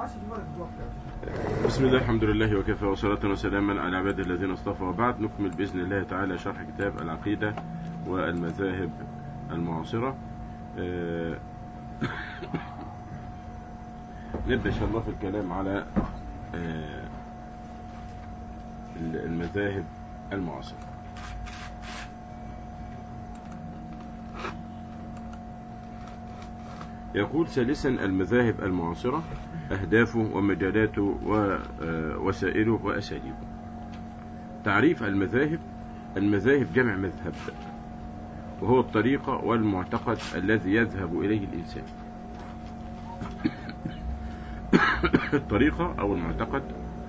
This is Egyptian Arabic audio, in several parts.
عادش في فرق الوقت بسم الله الحمد لله وكفى وصلاة وسلاما على عباد الذين اصطفى وبعد نكمل بإذن الله تعالى شرح كتاب العقيدة والمذاهب المعاصرة آه، نبدأ إن شاء الله في الكلام على آه، المذاهب المعاصرة يقول ثالثا المذاهب المعاصرة أهدافه ومجالاته ووسائله وأساليبه تعريف المذاهب المذاهب جمع مذهب وهو الطريقة والمعتقد الذي يذهب إليه الإنسان الطريقة أو المعتقد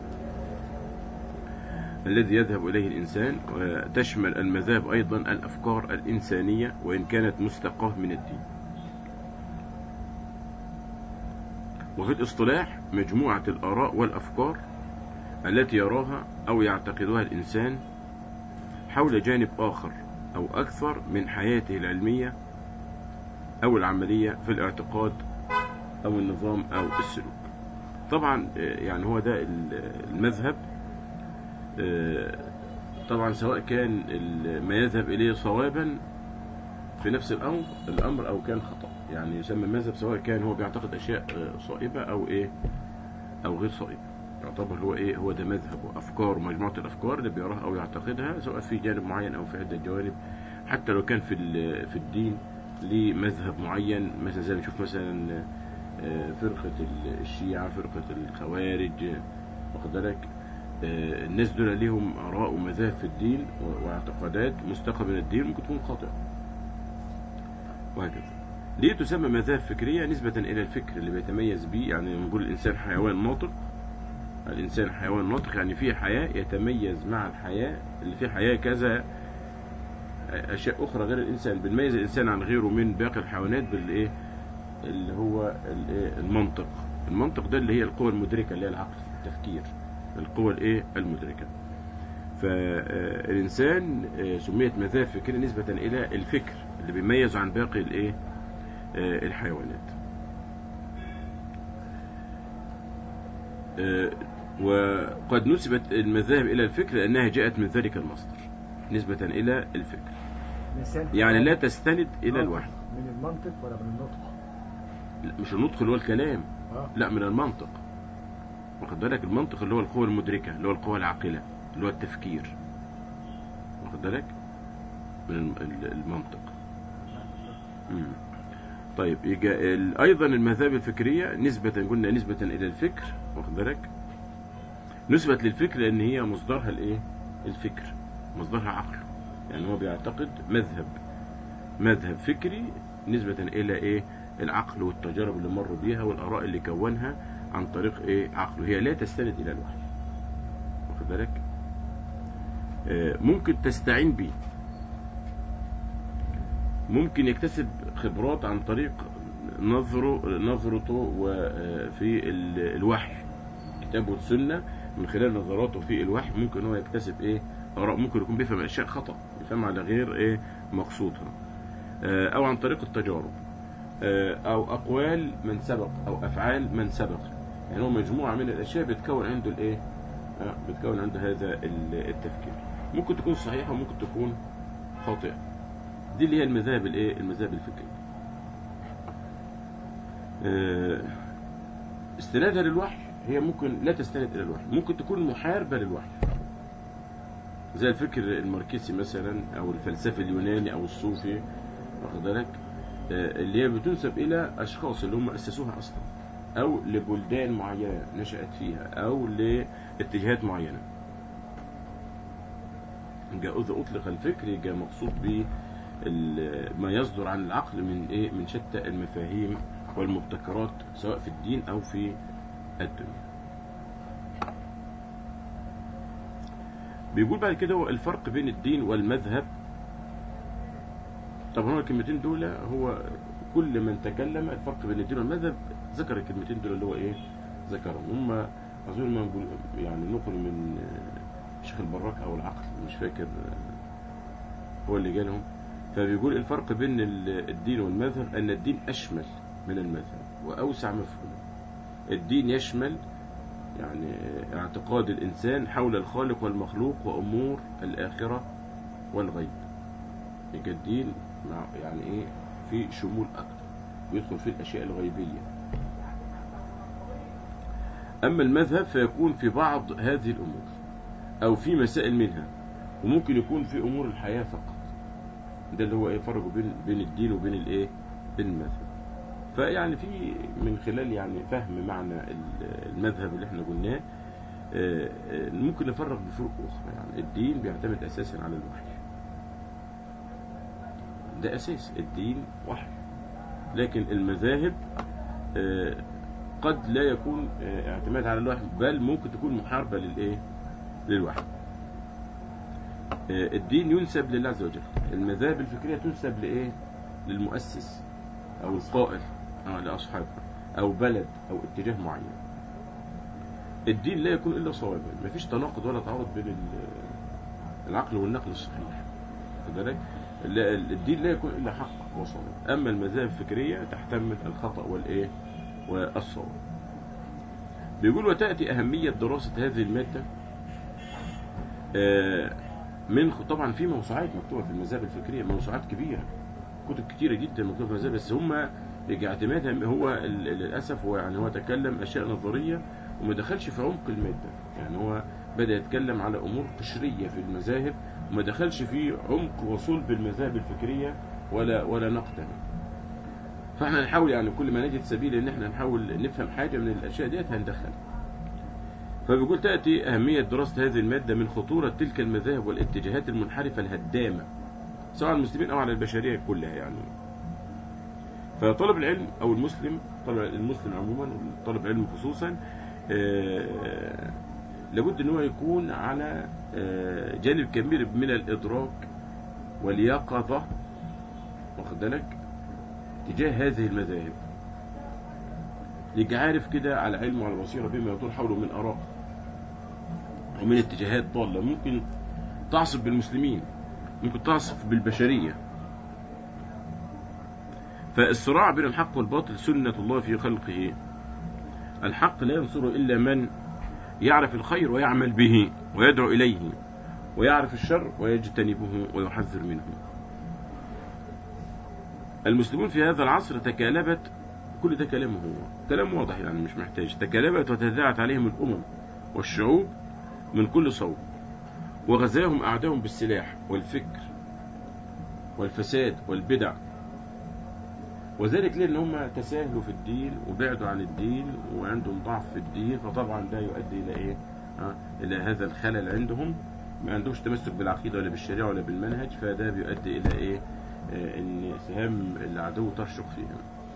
الذي يذهب إليه الإنسان وتشمل المذاهب أيضا الأفكار الإنسانية وإن كانت مستقاة من الدين وفي الاصطلاح مجموعة الآراء والأفكار التي يراها أو يعتقدها الإنسان حول جانب آخر أو أكثر من حياته العلمية أو العملية في الاعتقاد أو النظام أو السلوك طبعا يعني هو ده المذهب طبعا سواء كان ما يذهب إليه صوابا في نفس الأمر الأمر أو كان خطأ يعني يسمى مذهب سواء كان هو بيعتقد أشياء صائبة أو إيه أو غير صائبة يعتبر هو إيه هو ده مذهب وأفكار مجموعة الأفكار اللي بيراها أو يعتقدها سواء في جانب معين أو في عدة جوانب حتى لو كان في في الدين ليه مذهب معين مثلا زي ما نشوف مثلا فرقة الشيعة فرقة الخوارج واخد بالك الناس دول ليهم آراء ومذاهب في الدين واعتقادات مستقى من الدين ممكن تكون خاطئة وهكذا ليه تسمى مذاهب فكرية نسبة إلى الفكر اللي بيتميز به يعني نقول الإنسان حيوان ناطق الإنسان حيوان ناطق يعني فيه حياة يتميز مع الحياة اللي فيه حياة كذا أشياء أخرى غير الإنسان بنميز الإنسان عن غيره من باقي الحيوانات بالإيه اللي هو المنطق المنطق ده اللي هي القوة المدركة اللي هي العقل التفكير القوة الإيه المدركة فالإنسان سميت مذاهب فكرية نسبة إلى الفكر اللي بيميز عن باقي الإيه الحيوانات وقد نسبت المذاهب إلى الفكر لأنها جاءت من ذلك المصدر نسبة إلى الفكر يعني لا تستند إلى الوحي من المنطق ولا من النطق مش النطق اللي هو الكلام آه. لا من المنطق واخد بالك المنطق اللي هو القوة المدركة اللي هو القوة العاقلة اللي هو التفكير واخد بالك من المنطق مم. طيب يجا ايضا المذاهب الفكريه نسبه قلنا نسبه الى الفكر واخد بالك نسبه للفكر لان هي مصدرها الايه الفكر مصدرها عقل يعني هو بيعتقد مذهب مذهب فكري نسبه الى ايه العقل والتجارب اللي مر بيها والاراء اللي كونها عن طريق ايه عقله هي لا تستند الى الوحي واخد بالك آه ممكن تستعين به ممكن يكتسب خبرات عن طريق نظره نظرته وفي الوحي كتاب والسنة من خلال نظراته في الوحي ممكن هو يكتسب ايه آراء ممكن يكون بيفهم اشياء خطأ يفهم على غير ايه مقصودها او عن طريق التجارب او اقوال من سبق او افعال من سبق يعني هو مجموعة من الاشياء بتكون عنده الايه بتكون عنده هذا التفكير ممكن تكون صحيحة وممكن تكون خاطئة دي اللي هي المذاهب الايه المذاهب الفكريه استنادها للوحي هي ممكن لا تستند الى الوحي ممكن تكون محاربه للوحي زي الفكر الماركسي مثلا او الفلسفي اليوناني او الصوفي واخد بالك اللي هي بتنسب الى اشخاص اللي هم اسسوها اصلا او لبلدان معينه نشات فيها او لاتجاهات معينه جاء اطلق الفكر جاء مقصود به ما يصدر عن العقل من ايه من شتى المفاهيم والمبتكرات سواء في الدين او في الدنيا بيقول بعد كده هو الفرق بين الدين والمذهب طبعا هو الكلمتين دول هو كل من تكلم الفرق بين الدين والمذهب ذكر الكلمتين دول اللي هو ايه ذكرهم هم اظن ما نقول يعني نقل من الشيخ البراك او العقل مش فاكر هو اللي جالهم فبيقول الفرق بين الدين والمذهب أن الدين أشمل من المذهب وأوسع مفهوم الدين يشمل يعني اعتقاد الإنسان حول الخالق والمخلوق وأمور الآخرة والغيب يبقى الدين مع يعني إيه في شمول أكتر ويدخل في الأشياء الغيبية أما المذهب فيكون في بعض هذه الأمور أو في مسائل منها وممكن يكون في أمور الحياة فقط ده اللي هو إيه فرق بين بين الدين وبين الإيه بين المذهب فيعني في من خلال يعني فهم معنى المذهب اللي احنا قلناه آه، آه، ممكن نفرق بفروق أخرى يعني الدين بيعتمد أساسا على الوحي ده أساس الدين وحي لكن المذاهب آه، قد لا يكون آه، اعتماد على الوحي بل ممكن تكون محاربة للإيه للوحي آه، الدين ينسب لله عز وجل المذاهب الفكرية تنسب لإيه للمؤسس أو القائل آه لأصحابه أو بلد أو اتجاه معين الدين لا يكون إلا صوابا مفيش تناقض ولا تعارض بين ال- العقل والنقل الصحيح خد بالك لا- الدين لا يكون إلا حق وصواب أما المذاهب الفكرية تحتمل الخطأ والإيه والصواب بيقول وتأتي أهمية دراسة هذه المادة آه، من طبعا في موسوعات مكتوبة في المذاهب الفكرية موسوعات كبيرة كتب كتيرة جدا مكتوبة في المذاهب بس هم اعتمادها هو ال- للأسف هو يعني هو تكلم أشياء نظرية وما دخلش في عمق المادة يعني هو بدأ يتكلم على أمور قشرية في المذاهب وما دخلش في عمق وصلب المذاهب الفكرية ولا ولا نقدها فاحنا نحاول يعني كل ما نجد سبيل ان احنا نحاول نفهم حاجة من الأشياء ديت هندخل فبيقول تأتي أهمية دراسة هذه المادة من خطورة تلك المذاهب والاتجاهات المنحرفة الهدامة سواء على المسلمين أو على البشرية كلها يعني فطلب العلم أو المسلم طلب المسلم عموما طلب العلم خصوصا آه، لابد ان هو يكون على آه، جانب كبير من الإدراك واليقظة واخد بالك تجاه هذه المذاهب يبقى عارف كده على علم وعلى بصيرة بما يدور حوله من آراء ومن اتجاهات ضالة ممكن تعصف بالمسلمين ممكن تعصف بالبشرية فالصراع بين الحق والباطل سنة الله في خلقه الحق لا ينصره إلا من يعرف الخير ويعمل به ويدعو إليه ويعرف الشر ويجتنبه ويحذر منه المسلمون في هذا العصر تكالبت كل ده كلامه هو كلام واضح يعني مش محتاج تكالبت وتذاعت عليهم الأمم والشعوب من كل صوب وغزاهم أعداهم بالسلاح والفكر والفساد والبدع وذلك لأن هم تساهلوا في الدين وبعدوا عن الدين وعندهم ضعف في الدين فطبعا ده يؤدي إلى إيه؟ آه إلى هذا الخلل عندهم ما عندهمش تمسك بالعقيدة ولا بالشريعة ولا بالمنهج فده بيؤدي إلى إيه؟ آه إن سهام العدو ترشق فيهم.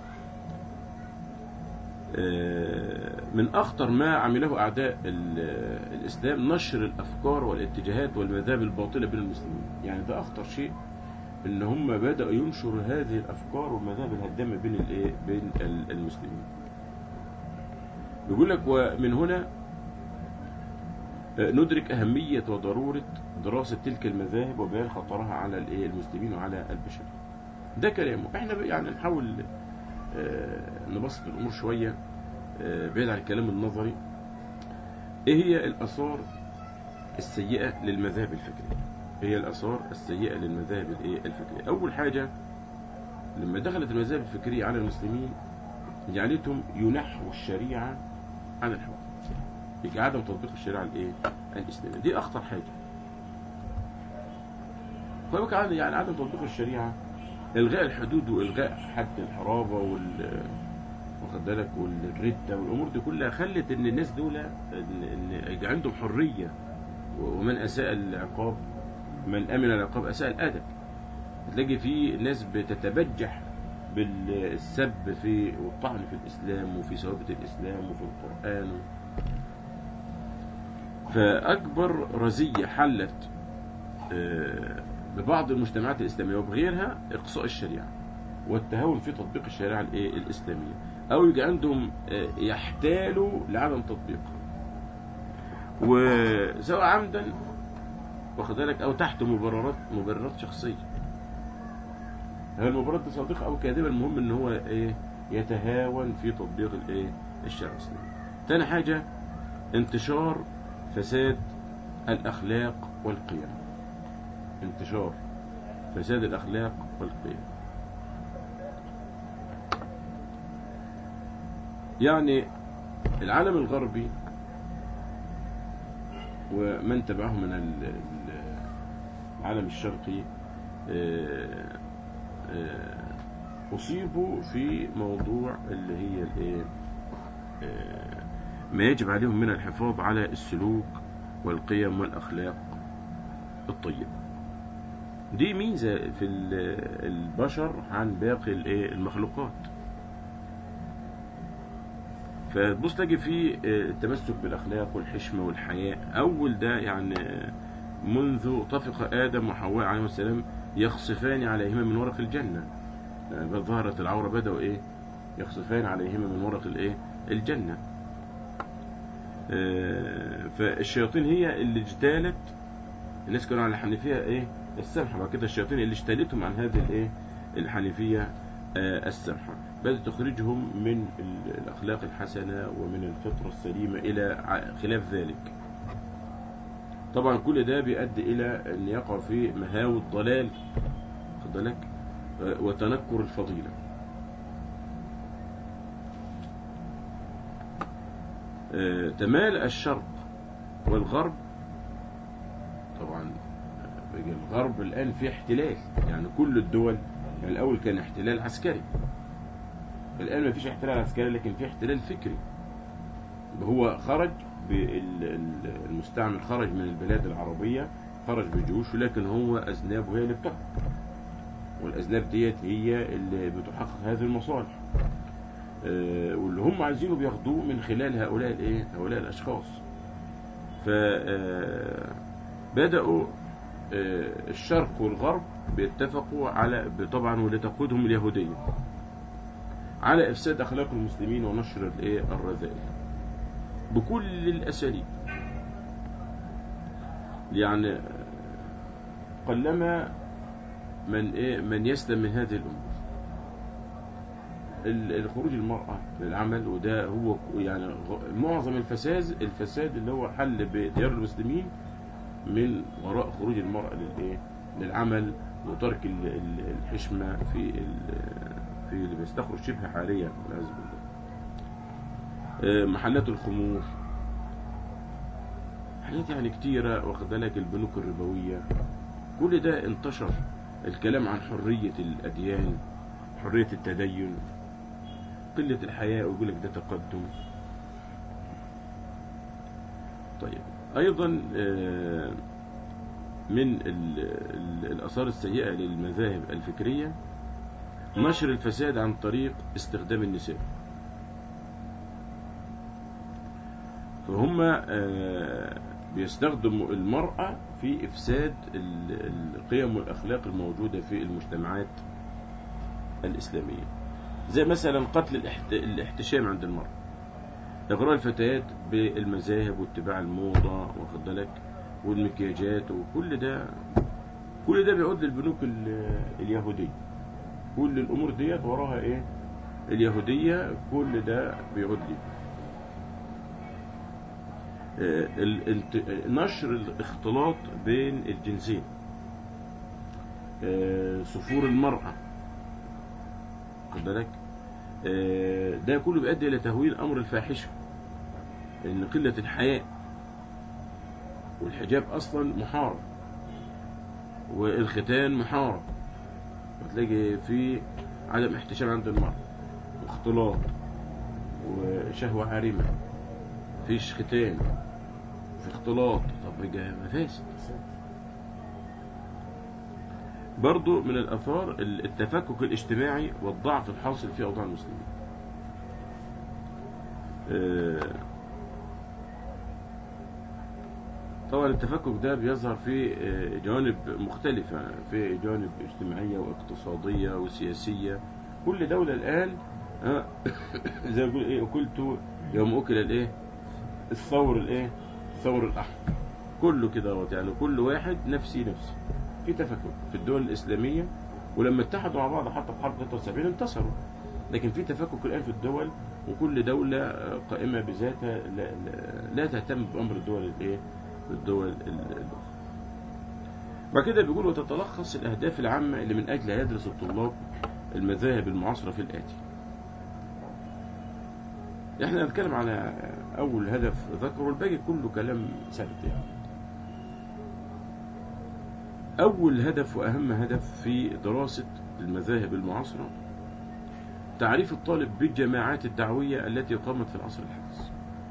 آه من أخطر ما عمله أعداء ال- الإسلام نشر الأفكار والاتجاهات والمذاهب الباطلة بين المسلمين يعني ده أخطر شيء ان هم بدأوا ينشروا هذه الافكار والمذاهب الهدامة بين الايه بين ال- المسلمين بيقول لك ومن هنا آه، ندرك أهمية وضرورة دراسة تلك المذاهب وبيان خطرها على الايه المسلمين وعلى البشر ده كلامه احنا بقى يعني نحاول آه، نبسط الأمور شوية آه، بعيد عن الكلام النظري ايه هي الآثار السيئة للمذاهب الفكرية هي الآثار السيئة للمذاهب الايه الفكرية أول حاجة لما دخلت المذاهب الفكرية على المسلمين جعلتهم ينحوا الشريعة عن الحكم يبقى عدم تطبيق الشريعة الايه الإسلامية دي أخطر حاجة فبقى عن- يعني عدم تطبيق الشريعة إلغاء الحدود وإلغاء حد الحرابة وال واخد بالك والردة والأمور دي كلها خلت إن الناس دول إن إن يبقى عندهم حرية ومن أساء العقاب من أمن العقاب أساء الأدب تلاقي في ناس بتتبجح بالسب في والطعن في الإسلام وفي ثوابت الإسلام وفي القرآن فأكبر رزية حلت آه، ببعض المجتمعات الإسلامية وبغيرها إقصاء الشريعة والتهاون في تطبيق الشريعة الإيه؟ الإسلامية أو يجي عندهم آه، يحتالوا لعدم تطبيقها وسواء عمدا واخد بالك أو تحت مبررات مبررات شخصية هل المبررات دي صادقة أو كاذبة المهم إن هو إيه يتهاون في تطبيق الإيه الشرع الإسلامي تاني حاجة انتشار فساد الأخلاق والقيم انتشار فساد الأخلاق والقيم يعني العالم الغربي ومن تبعه من ال- ال- العالم الشرقي آه، آه، أصيبوا في موضوع اللي هي الإيه آه، ما يجب عليهم من الحفاظ على السلوك والقيم والأخلاق الطيبة دي ميزة في ال- البشر عن باقي الإيه المخلوقات فتبص تلاقي في آه، التمسك بالأخلاق والحشمة والحياء أول ده يعني آه، منذ طفق آدم وحواء عليهم السلام يخصفان عليهما من ورق الجنة آه، بل ظهرت العورة بدأوا إيه يخصفان عليهما من ورق الإيه الجنة آه، فالشياطين هي اللي اجتالت الناس كانوا على الحنيفية إيه السمحة بعد كده الشياطين اللي اجتالتهم عن هذه الإيه الحنيفية آه، السمحة بدأت تخرجهم من ال- الأخلاق الحسنة ومن الفطرة السليمة إلى ع- خلاف ذلك طبعا كل ده بيؤدي إلى أن يقع في مهاوي الضلال خد بالك آه، وتنكر الفضيلة آه، تمال الشرق والغرب طبعا آه، بقى الغرب الآن في احتلال يعني كل الدول يعني الأول كان احتلال عسكري الآن ما فيش احتلال عسكري لكن في احتلال فكري هو خرج بال- ال- المستعمر خرج من البلاد العربية خرج بجيوشه لكن هو أذنابه هي اللي بتحكم والأذناب ديت هي اللي بتحقق هذه المصالح آه، واللي هم عايزينه بياخدوه من خلال هؤلاء الايه هؤلاء الاشخاص ف آه، بداوا آه، الشرق والغرب بيتفقوا على طبعا واللي تقودهم اليهوديه على افساد اخلاق المسلمين ونشر الايه الرذائل بكل الاساليب يعني آه، قلما من ايه من يسلم من هذه الامور ال- الخروج المرأة للعمل وده هو يعني غ- معظم الفساد الفساد اللي هو حل بديار المسلمين من وراء خروج المرأة للايه للعمل وترك ال- ال- الحشمة في ال- في اللي بيستخرج شبه حاليا والعياذ بالله آه، محلات الخمور حاجات يعني كتيرة واخد بالك البنوك الربوية كل ده انتشر الكلام عن حرية الأديان حرية التدين قلة الحياء ويقول لك ده تقدم طيب أيضا آه، من ال- ال- الآثار السيئة للمذاهب الفكرية نشر الفساد عن طريق استخدام النساء فهم آه، بيستخدموا المرأة في إفساد ال- القيم والأخلاق الموجودة في المجتمعات الإسلامية زي مثلا قتل الاحت- الاحتشام عند المرأة إغراء الفتيات بالمذاهب واتباع الموضة واخد بالك والمكياجات وكل ده كل ده بيعود للبنوك ال- اليهودية كل الأمور ديت وراها إيه اليهودية كل ده بيعود لي آه، ال- الت- نشر الاختلاط بين الجنسين آه، صفور المرأة خد بالك آه، ده كله بيؤدي إلى تهويل أمر الفاحشة إن قلة الحياء والحجاب أصلا محارب والختان محارب وتلاقي في عدم احتشام عند المرأة واختلاط وشهوة عارمة مفيش ختان في اختلاط طب بقى مفاسد برضو من الأثار التفكك الاجتماعي والضعف الحاصل في أوضاع المسلمين آه، طبعا التفكك ده بيظهر في آه، جوانب مختلفة في جوانب اجتماعية واقتصادية وسياسية كل دولة الآن آه، زي ما بيقول ايه أكلت يوم أكل الايه الثور الايه الثور الأحمر كله كده اهوت، يعني كل واحد نفسي نفسي في تفكك في الدول الإسلامية ولما اتحدوا مع بعض حتى في حرب 73 انتصروا لكن في تفكك الآن في الدول وكل دولة آه، قائمة بذاتها لا, لا, لا تهتم بأمر الدول الايه الدول ال- الأخرى بعد كده بيقول وتتلخص الأهداف العامة اللي من أجلها يدرس الطلاب المذاهب المعاصرة في الآتي احنا هنتكلم على أول هدف ذكره والباقي كله كلام ثابت يعني أول هدف وأهم هدف في دراسة المذاهب المعاصرة تعريف الطالب بالجماعات الدعوية التي قامت في العصر الحديث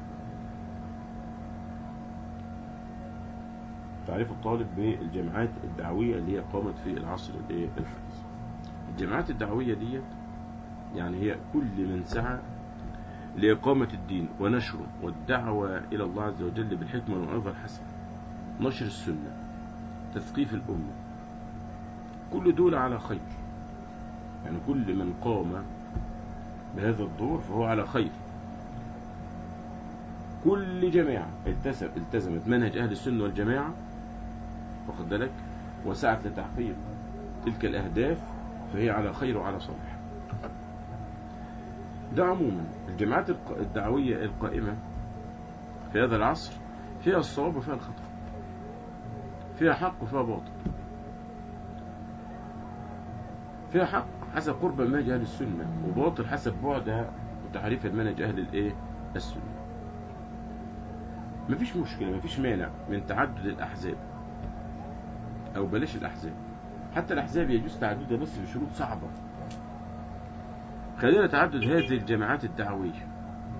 تعريف الطالب بالجماعات الدعوية اللي هي قامت في العصر الإيه؟ الحديث الجماعات الدعوية ديت يعني هي كل من سعى لإقامة الدين ونشره والدعوة إلى الله عز وجل بالحكمة والموعظة الحسنة نشر السنة تثقيف الأمة كل دول على خير يعني كل من قام بهذا الدور فهو على خير كل جماعة التزم التزمت منهج أهل السنة والجماعة واخد بالك وسعت لتحقيق تلك الأهداف فهي على خير وعلى صالح ده عموما الجماعات الق- الدعوية القائمة في هذا العصر فيها الصواب وفيها الخطأ فيها حق وفيها باطل فيها حق حسب قرب منهج أهل السنة وباطل حسب بعدها وتحريف المنهج أهل الإيه السنة مفيش مشكلة مفيش مانع من تعدد الأحزاب أو بلاش الأحزاب حتى الأحزاب يجوز تعددها بس بشروط صعبة خلينا تعدد هذه الجماعات الدعوية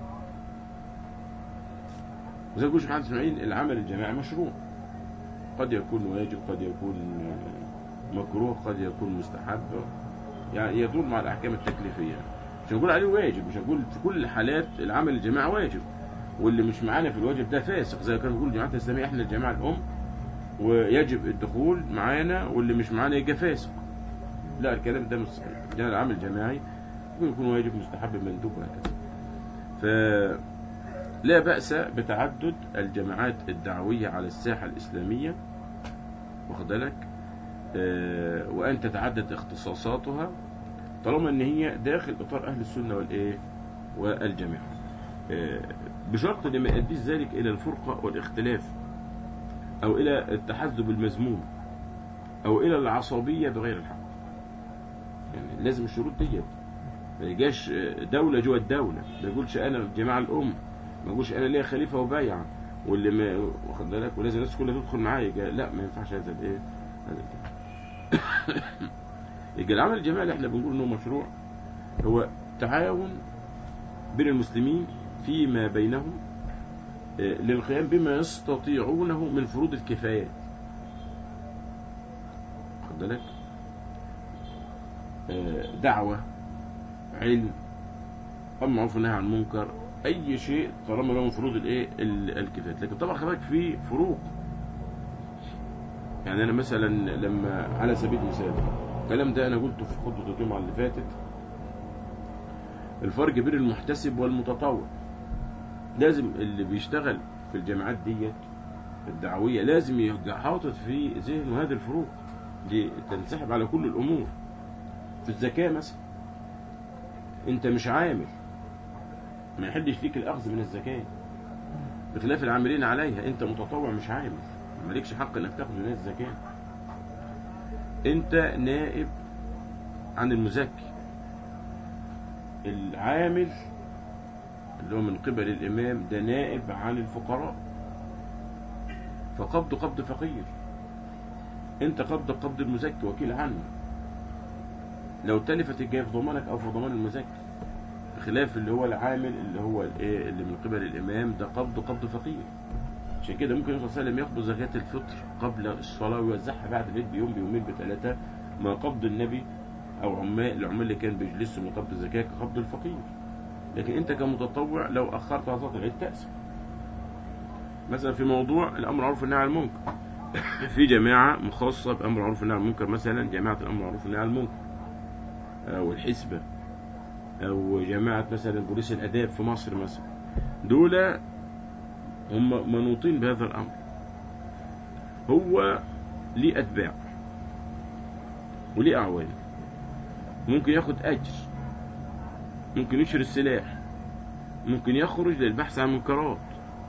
وزي ما يقول محمد اسماعيل العمل الجماعي مشروع قد يكون واجب قد يكون مكروه قد يكون مستحب يعني يدور مع الأحكام التكليفية مش هنقول عليه واجب مش هنقول في كل الحالات العمل الجماعي واجب واللي مش معانا في الواجب ده فاسق زي ما كانوا بيقولوا الجماعات الإسلامية احنا الجماعة الأم ويجب الدخول معانا واللي مش معانا يبقى فاسق لا الكلام ده مش صحيح ده العمل الجماعي ممكن يكون واجب مستحب مندوب وهكذا ف لا بأس بتعدد الجماعات الدعوية على الساحة الإسلامية واخد بالك آه، وأن تتعدد اختصاصاتها طالما ان هي داخل اطار اهل السنه والايه والجماعه آه، بشرط ان ما يؤديش ذلك الى الفرقه والاختلاف او الى التحزب المذموم او الى العصبيه بغير الحق يعني لازم الشروط ديت ما يجاش آه، دوله جوه الدوله ما يقولش انا الجماعه الام ما يقولش انا ليا خليفه وبايع واللي ما واخد بالك ولازم الناس كلها تدخل معايا يبقى لا ما ينفعش هذا الايه هذا الكلام يبقى العمل الجماعي اللي احنا بنقول انه مشروع هو تعاون بين المسلمين فيما بينهم آه، للقيام بما يستطيعونه من فروض الكفايات خد بالك آه، دعوة علم أمر معروف والنهي عن المنكر أي شيء طالما له من فروض الإيه ال- الكفايات لكن طبعا خلي بالك في فروق يعني أنا مثلا لما على سبيل المثال الكلام ده أنا قلته في خطبة الجمعة اللي فاتت الفرق بين المحتسب والمتطوع لازم اللي بيشتغل في الجامعات ديت الدعوية لازم يبقى حاطط في ذهنه هذه الفروق دي تنسحب على كل الأمور في الزكاة مثلا أنت مش عامل ما يحلش فيك الأخذ من الزكاة بخلاف العاملين عليها أنت متطوع مش عامل مالكش حق أنك تاخذ من الزكاة أنت نائب عن المزكي العامل اللي هو من قبل الإمام ده نائب عن الفقراء فقبض قبض فقير انت قبض قبض المزكي وكيل عنه لو تلفت الجاي في ضمانك او في ضمان المزكي بخلاف اللي هو العامل اللي هو الايه اللي من قبل الامام ده قبض قبض فقير عشان كده ممكن الرسول صلى الله عليه وسلم يقبض زكاة الفطر قبل الصلاة ويوزعها بعد العيد بيوم بيومين بثلاثة ما قبض النبي او عمال العمال اللي كان بيجلسوا من قبض الزكاة كقبض الفقير لكن انت كمتطوع لو اخرت عطاء العيد تأسف مثلا في موضوع الامر معروف والنهي عن المنكر في جماعة مخصصة بأمر معروف والنهي عن المنكر مثلا جماعة الأمر معروف والنهي عن المنكر أو الحسبة أو جماعة مثلا بوليس الآداب في مصر مثلا دول هم منوطين بهذا الأمر هو ليه أتباع وليه أعوان ممكن ياخد أجر ممكن يشري السلاح ممكن يخرج للبحث عن منكرات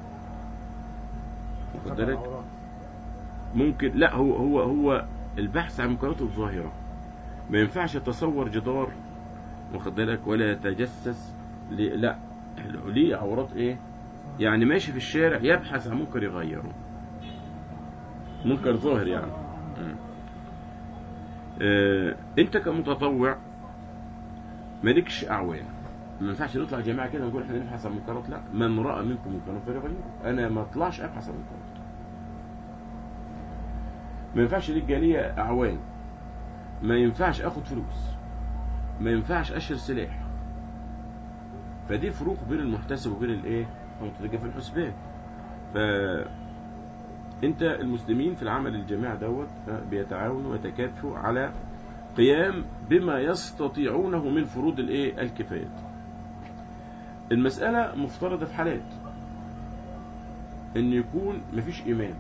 واخد سبع بالك عورات. ممكن لا هو هو هو البحث عن منكرات الظاهرة ما ينفعش يتصور جدار واخد بالك ولا يتجسس ل- لا ليه عورات ايه يعني ماشي في الشارع يبحث عن منكر يغيره منكر ظاهر يعني مم. آه، انت كمتطوع مالكش اعوان ما ينفعش نطلع جماعه كده نقول احنا نبحث عن منكرات لا من راى منكم منكرا فليغيره انا ما اطلعش ابحث عن منكرات ما ينفعش ليك جاليه اعوان ما ينفعش اخد فلوس ما ينفعش اشهر سلاح فدي فروق بين المحتسب وبين الايه المتدجى في الحسبان ف انت المسلمين في العمل الجماعي دوت بيتعاونوا ويتكاتفوا على قيام بما يستطيعونه من فروض الايه الكفايات المسألة مفترضة في حالات ان يكون مفيش امام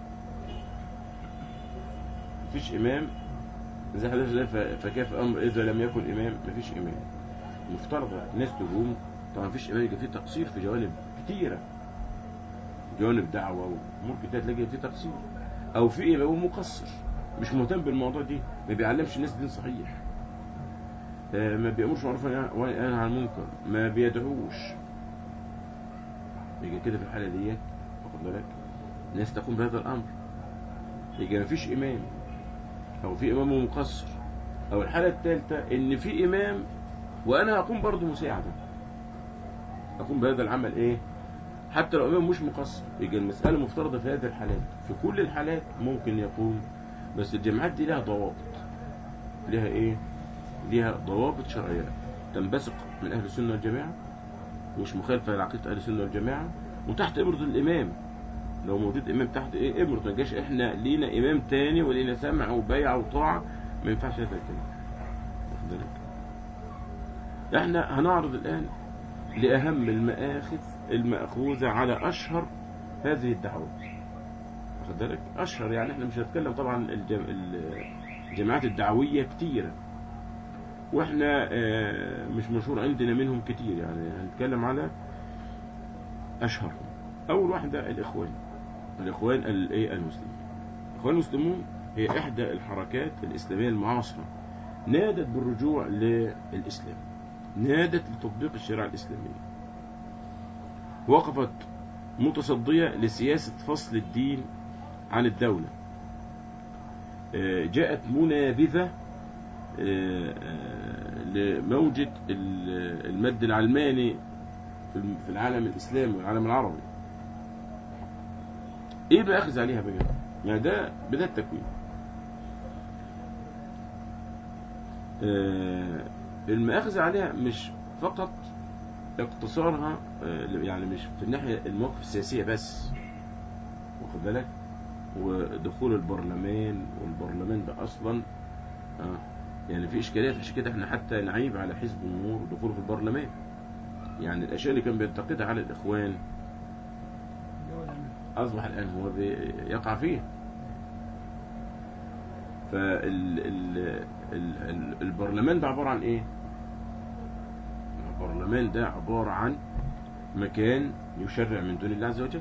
مفيش امام زي حضرتك زي ف- فكيف امر اذا لم يكن امام مفيش امام مفترض الناس تقوم طبعا مفيش امام يبقى فيه تقصير في جوانب كتيره جوانب دعوه وامور كتير تلاقي فيه تقصير او في امام مقصر مش مهتم بالموضوع دي ما بيعلمش الناس دين صحيح آه، ما بيأمرش معروف وينهى عن المنكر ما بيدعوش يجي كده في الحاله ديت واخد بالك الناس تقوم بهذا الامر يجي ما فيش امام او في امام مقصر او الحاله الثالثه ان في امام وانا اقوم برضه مساعده اقوم بهذا العمل ايه حتى لو امام مش مقصر يبقى المساله مفترضه في هذه الحالات في كل الحالات ممكن يقوم بس الجامعات دي لها ضوابط لها ايه لها ضوابط شرعيه تنبثق من اهل السنه والجماعه مش مخالفه لعقيده اهل السنه والجماعه وتحت امره الامام لو موجود امام تحت ايه امره ما جاش احنا لينا امام تاني ولينا سمع وبيع وطاعه ما ينفعش هذا الكلام واخد بالك احنا هنعرض الان لاهم المآخذ المأخوذة على اشهر هذه الدعوات واخد بالك اشهر يعني احنا مش هنتكلم طبعا الجم... الجماعات الدعوية كتيرة واحنا آه، مش مشهور عندنا منهم كتير يعني هنتكلم على اشهرهم اول واحدة الاخوان الاخوان الايه المسلمين الاخوان المسلمون هي احدى الحركات الاسلامية المعاصرة نادت بالرجوع للاسلام نادت لتطبيق الشريعة الاسلامية وقفت متصدية لسياسة فصل الدين عن الدولة آه، جاءت منابذة آه، آه، لموجة ال- المد العلماني في الم- في العالم الإسلامي والعالم العربي ايه بأخذ عليها بقى يعني ده بداية التكوين آه، المأخذ عليها مش فقط اقتصارها آه، يعني مش في الناحية المواقف السياسية بس واخد بالك ودخول البرلمان والبرلمان ده اصلا آه يعني في اشكاليات عشان كده احنا حتى نعيب على حزب النور دخوله في البرلمان يعني الاشياء اللي كان بينتقدها على الاخوان اصبح الان هو بي- يقع فيه فالبرلمان ده عبارة عن ايه البرلمان ده عبارة عن مكان يشرع من دون الله عز وجل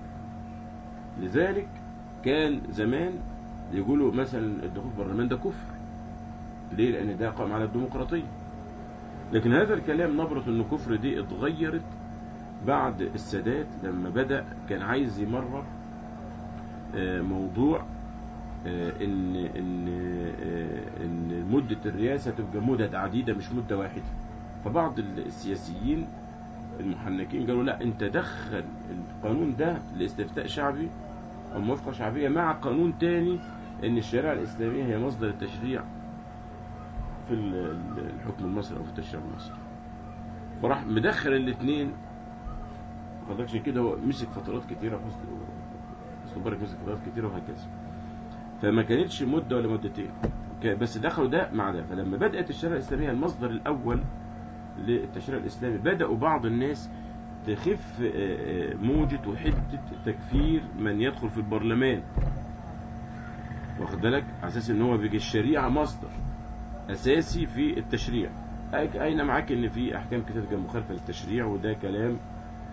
لذلك كان زمان يقولوا مثلا الدخول في البرلمان ده كفر ليه لان ده قائم على الديمقراطيه لكن هذا الكلام نبرة انه كفر دي اتغيرت بعد السادات لما بدأ كان عايز يمرر آه، موضوع آه، ان ان آه، ان مدة الرئاسة تبقى مدد عديدة مش مدة واحدة فبعض السياسيين المحنكين قالوا لا انت دخل القانون ده لاستفتاء شعبي او موافقة شعبية مع قانون تاني ان الشريعة الاسلامية هي مصدر التشريع في ال- ال- الحكم المصري او في التشريع المصري فراح مدخل الاثنين خدكش كده هو مسك فترات كتيرة حسن حسن مبارك مسك فترات كتيرة وهكذا فما كانتش مدة ولا مدتين ك- بس دخلوا ده مع ده فلما بدأت الشريعة الإسلامية المصدر الأول للتشريع الإسلامي بدأوا بعض الناس تخف آه، آه، موجة وحدة تكفير من يدخل في البرلمان واخد بالك على اساس ان هو بيجي الشريعة مصدر اساسي في التشريع أي- اين معاك ان في احكام كتير تبقى مخالفة للتشريع وده كلام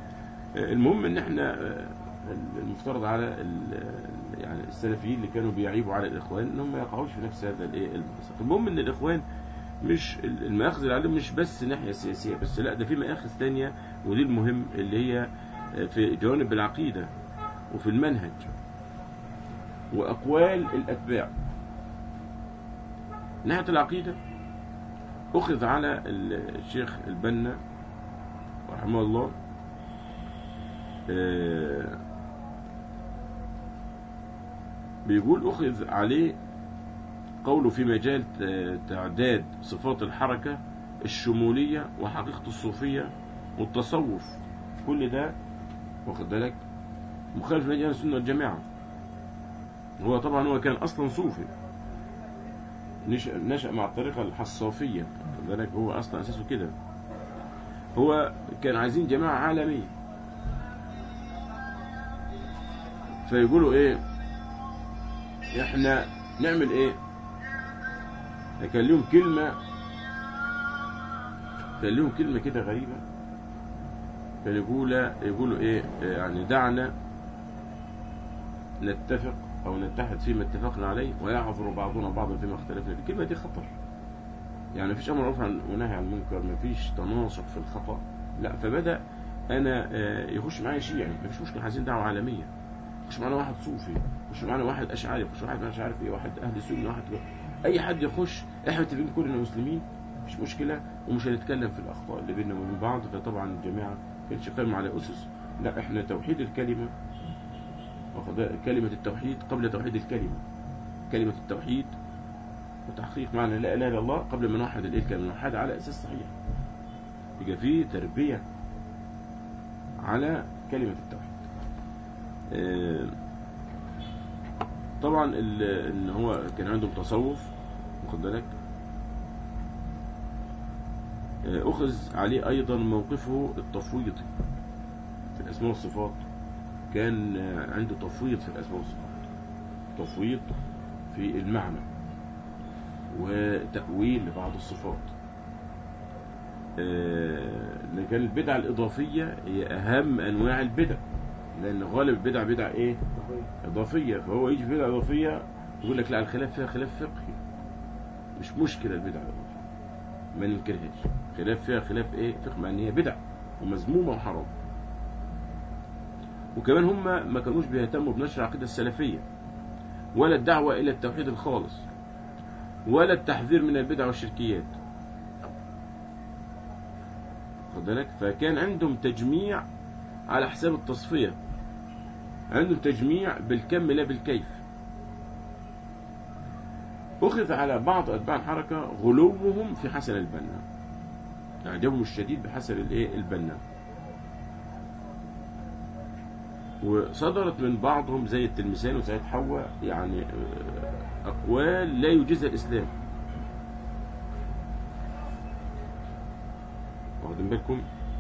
المهم ان احنا آه، المفترض على ال- يعني السلفيين اللي كانوا بيعيبوا على الاخوان انهم ما يقعوش في نفس هذا الايه المأزق المهم ان الاخوان مش المآخذ اللي عليهم مش بس ناحية سياسية بس لا ده في مآخذ تانية ودي المهم اللي هي في جوانب العقيدة وفي المنهج وأقوال الأتباع ناحية العقيدة أخذ على الشيخ البنا رحمه الله آه، بيقول أخذ عليه قوله في مجال ت- تعداد صفات الحركة الشمولية وحقيقة الصوفية والتصوف كل ده واخد بالك مخالف لمنهج أهل السنة والجماعة هو طبعا هو كان أصلا صوفي نشأ, نشأ مع الطريقة الحصافية واخد بالك هو أصلا أساسه كده هو كان عايزين جماعة عالمية فيقولوا ايه احنا نعمل ايه كان لهم كلمة كان لهم كلمة كده غريبة كان يقول يقولوا ايه يعني دعنا نتفق او نتحد فيما اتفقنا عليه ويعذر بعضنا بعضا فيما اختلفنا فيه الكلمة دي خطر يعني مفيش امر معروف عن- ونهي عن المنكر مفيش تناصح في الخطأ لا فبدأ انا آه، يخش معايا شيعي مفيش مشكلة عايزين دعوة عالمية يخش معانا واحد صوفي يخش معانا واحد اشعري يخش واحد مش عارف ايه واحد اهل سنه واحد اي حد يخش احنا متفقين كلنا مسلمين مش مشكله ومش هنتكلم في الاخطاء اللي بيننا وبين بعض فطبعا الجماعه كانتش قائمه على اسس لا احنا توحيد الكلمه واخد بالك؟ كلمه التوحيد قبل توحيد الكلمه كلمه التوحيد وتحقيق معنى لا اله الا الله قبل ما نوحد الايه الكلمه نوحد على اساس صحيح يبقى فيه تربيه على كلمه التوحيد آه، طبعا ال- ان هو كان عندهم تصوف واخد بالك آه، اخذ عليه ايضا موقفه التفويضي في الاسماء والصفات كان آه، عنده تفويض في الاسماء والصفات تفويض في المعنى وتأويل لبعض الصفات آه، لكن البدعة الإضافية هي أهم أنواع البدع لأن غالب البدع بدع إيه؟ إضافية فهو يجي في بدعة إضافية يقول لك لا الخلاف فيها خلاف فقهي مش مشكلة البدعة الإضافية ما ننكرهاش خلاف فيها خلاف إيه؟ فقه مع إن هي بدع ومذمومة وحرام وكمان هم ما كانوش بيهتموا بنشر العقيدة السلفية ولا الدعوة إلى التوحيد الخالص ولا التحذير من البدع والشركيات خد بالك فكان عندهم تجميع على حساب التصفية عندهم تجميع بالكم لا بالكيف أخذ على بعض أتباع الحركة غلوهم في حسن البنا إعجابهم الشديد بحسن الإيه البنا وصدرت من بعضهم زي التلمسان وسيد حواء يعني آه، أقوال لا يوجزها الإسلام واخدين بالكم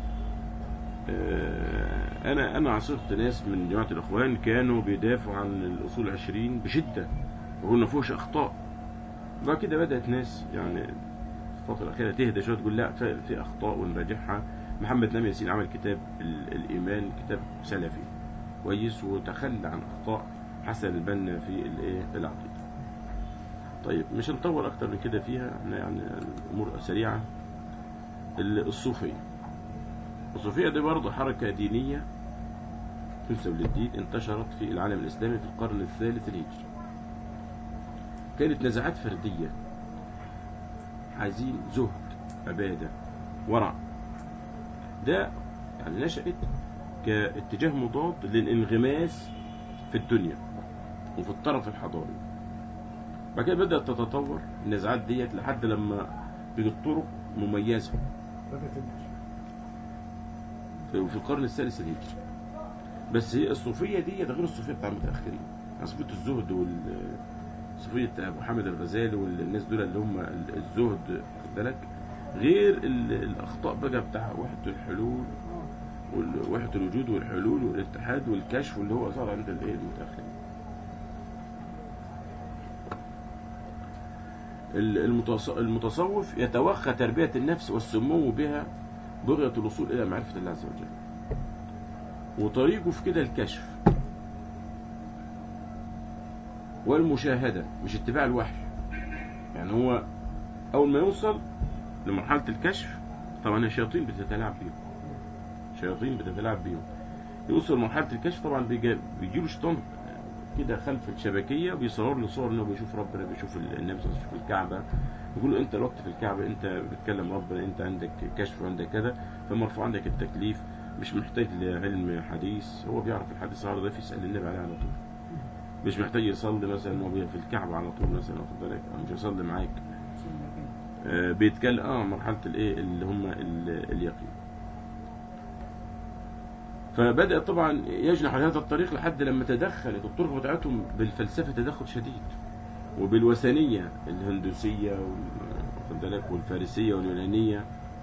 آه، انا انا عاصرت ناس من جماعه الاخوان كانوا بيدافعوا عن الاصول العشرين بشده ويقولوا ما فيهوش اخطاء بعد كده بدات ناس يعني في الفتره الاخيره تهدى شويه تقول لا في في اخطاء ونراجعها محمد نامي ياسين عمل كتاب ال- الايمان كتاب سلفي كويس وتخلى عن اخطاء حسن البنا في الايه العقيده طيب مش هنطول اكتر من كده فيها احنا يعني الامور سريعه ال- الصوفيه الصوفية دي برضه حركة دينية تنسب للدين انتشرت في العالم الإسلامي في القرن الثالث الهجري كانت نزعات فردية عايزين زهد عبادة ورع ده يعني نشأت كاتجاه مضاد للانغماس في الدنيا وفي الطرف الحضاري بعد كده بدأت تتطور النزعات ديت لحد لما بقت طرق مميزة بدأت تنتشر في في القرن الثالث الهجري بس هي الصوفية دي غير الصوفية بتاع المتأخرين يعني صوفية الزهد وال صوفية أبو حامد الغزالي والناس دول اللي هم الزهد خد بالك غير ال- الأخطاء بقى بتاع وحدة الحلول وال- وحدة الوجود والحلول والاتحاد والكشف واللي هو صار عند الايه المتأخرين ال- المتص- المتصوف يتوخى تربية النفس والسمو بها بغية الوصول إلى معرفة الله عز وجل وطريقه في كده الكشف والمشاهدة مش اتباع الوحي يعني هو أول ما يوصل لمرحلة الكشف طبعا الشياطين بتتلاعب بيهم شياطين بتتلاعب بيهم يوصل مرحلة الكشف طبعا بيجي له شيطان كده خلف الشبكية بيصور له صور انه بيشوف ربنا بيشوف النبي صلى الله عليه وسلم بيشوف الكعبة يقول له انت الوقت في الكعبة انت بتكلم ربنا انت عندك كشف وعندك كذا فمرفوع عندك التكليف مش محتاج لعلم حديث هو بيعرف الحديث النهارده ده فيسأل النبي عليه على طول مش محتاج يصلي مثلا هو في الكعبة على طول مثلا واخد بالك أو مش يصلي معاك آه بيتكلم اه مرحلة الايه اللي هم ال- اليقين فبدأ طبعا يجنح على هذا الطريق لحد لما تدخلت الطرق بتاعتهم بالفلسفة تدخل شديد وبالوثنية الهندوسية وال- واخد بالك والفارسية واليونانية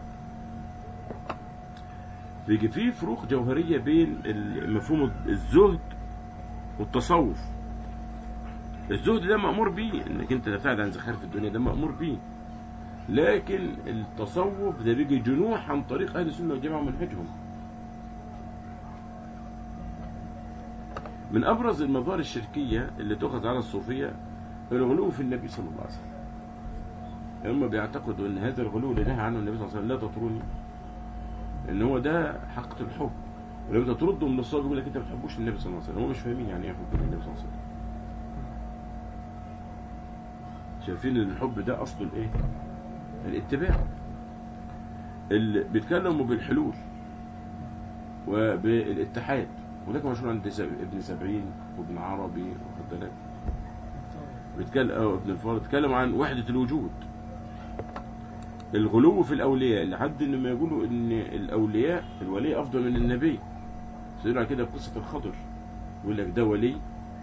بيجي في فروق جوهرية بين ال- مفهوم الزهد والتصوف الزهد ده مأمور بيه انك انت تبتعد عن زخارف الدنيا ده مأمور بيه لكن التصوف ده بيجي جنوح عن طريق اهل السنة والجماعة ومنهجهم من ابرز المظاهر الشركية اللي تؤخذ على الصوفية الغلو في النبي صلى الله عليه وسلم هم بيعتقدوا ان هذا الغلو اللي نهى عنه النبي صلى الله عليه وسلم لا تطروني ان هو ده حقيقة الحب ولما ترده من الصلاة يقول لك انت ما بتحبوش النبي صلى الله عليه وسلم هم مش فاهمين يعني ايه حب النبي صلى الله عليه وسلم شايفين ان الحب ده اصله الايه الاتباع اللي بيتكلموا بالحلول وبالاتحاد وده كان مشهور عند سب- ابن سبعين وابن عربي واخد بالك بيتكلم اه ابن الفارض بيتكلم عن وحدة الوجود الغلو في الأولياء لحد إن ما يقولوا إن الأولياء الولي أفضل من النبي سيقولوا على كده قصة الخضر يقول لك ده ولي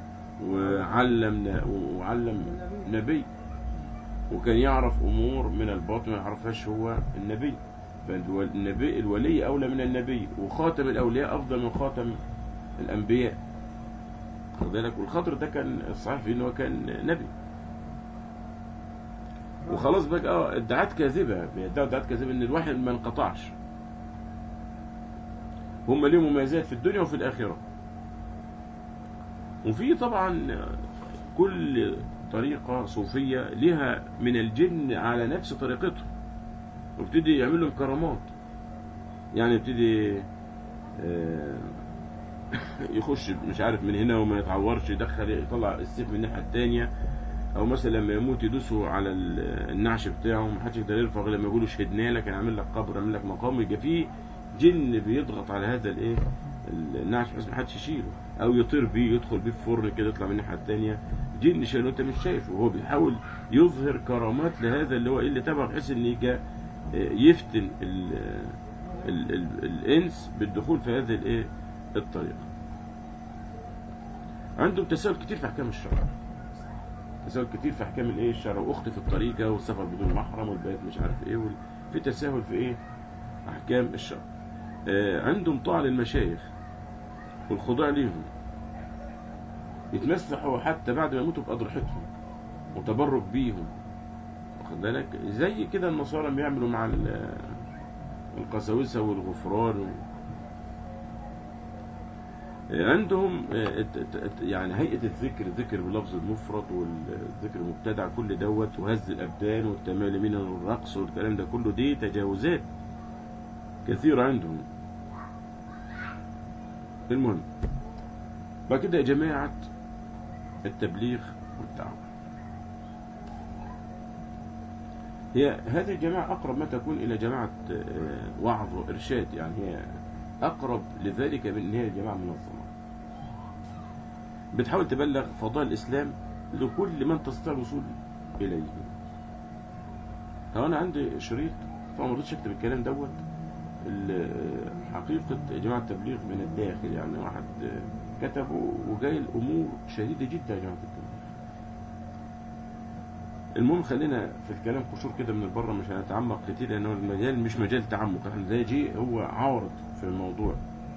وعلم وعلم نبي وكان يعرف أمور من الباطن ما يعرفهاش هو النبي فالنبي الولي أولى من النبي وخاتم الأولياء أفضل من خاتم الأنبياء خد بالك والخضر ده كان الصحيح فيه إن هو كان نبي وخلاص بقى اه ادعاءات كاذبه بيدعوا ادعاءات كاذبه ان الواحد ما انقطعش هم ليهم مميزات في الدنيا وفي الاخره وفي طبعا كل طريقه صوفيه لها من الجن على نفس طريقتهم وابتدي يعمل لهم كرامات يعني يبتدي آه، يخش مش عارف من هنا وما يتعورش يدخل يطلع السيف من الناحيه الثانيه او مثلا لما يموت يدوسوا على ال- النعش بتاعه ما حدش يقدر يرفع غير لما يقولوا شهدنا لك هنعمل لك قبر هنعمل لك مقام يبقى فيه جن بيضغط على هذا الايه النعش بحيث ما حدش يشيله او يطير بيه يدخل بيه في فرن كده يطلع من الناحيه الثانيه جن شايله انت مش شايفه وهو بيحاول يظهر كرامات لهذا اللي هو ايه اللي تبعه بحيث ان يجي يفتن ال ال ال الانس بالدخول في هذه الايه الطريقه عندهم تساؤل كتير في احكام الشرع تساهل كتير في احكام الايه الشرع واخت في الطريقه والسفر بدون محرم والبيت مش عارف ايه وال... في تساهل في ايه احكام الشرع آه عندهم طاعه للمشايخ والخضوع ليهم يتمسحوا حتى بعد ما يموتوا باضرحتهم وتبرك بيهم واخد بالك زي كده النصارى بيعملوا مع ال- القساوسه والغفران و... عندهم آه، ت- ت- يعني هيئة الذكر ذكر باللفظ المفرد والذكر المبتدع كل دوت وهز الأبدان والتمال منها والرقص والكلام ده كله دي تجاوزات كثيرة عندهم المهم بعد كده جماعة التبليغ والدعوة هي هذه الجماعة أقرب ما تكون إلى جماعة آه، وعظ وإرشاد يعني هي أقرب لذلك من إن هي جماعة منظمة بتحاول تبلغ فضائل الإسلام لكل من تستطيع الوصول إليه هو أنا عندي شريط طبعا ما رضيتش أكتب الكلام دوت ال- حقيقة جماعة التبليغ من الداخل يعني واحد كتبه وجاي الأمور شديدة جدا يا جماعة التبليغ المهم خلينا في الكلام قشور كده من البره مش هنتعمق كتير لأنه المجال مش مجال تعمق احنا ده جه هو عارض في الموضوع